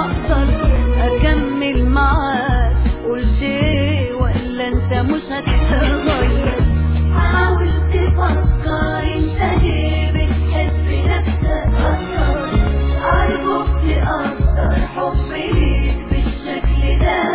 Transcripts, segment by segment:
اقدر اكمل معاك قلت ايه ولا انت مش هتتغير حاول تفكر انت ليه بتحب نفسك اكتر ارجوك تقدر حبي ليك بالشكل ده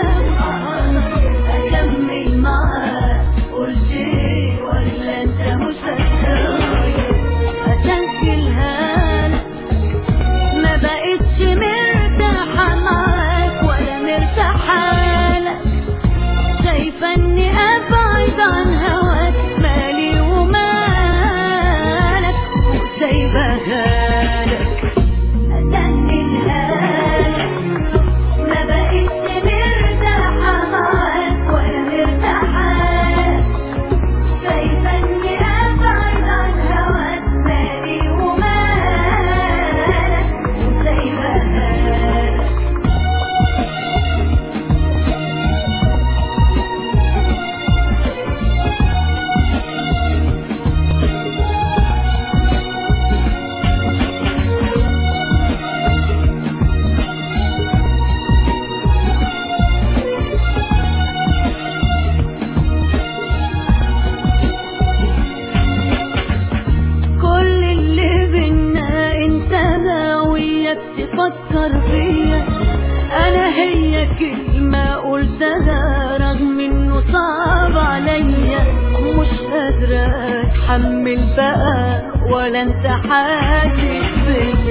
اكمل معاك قلت ايه ولا انت مش هتتغير اسجلها لك ما بقتش مرتاحة معاك ولا مرتاحة لك شايفة اني ابعد عن هواك مالي ومالك وسايبها لك اسجلها لك ما بقتش مرتاحة معاك ولا مرتاحة لك شايفة اني ابعد عن هواك مالي ومالك وسايبها لك كل اللي بينا انت ناوية تفكر فيا انا هي كلمة قلتها رغم انه صعب عليا مش قادرة اتحمل بقى ولا انت حاسس بيا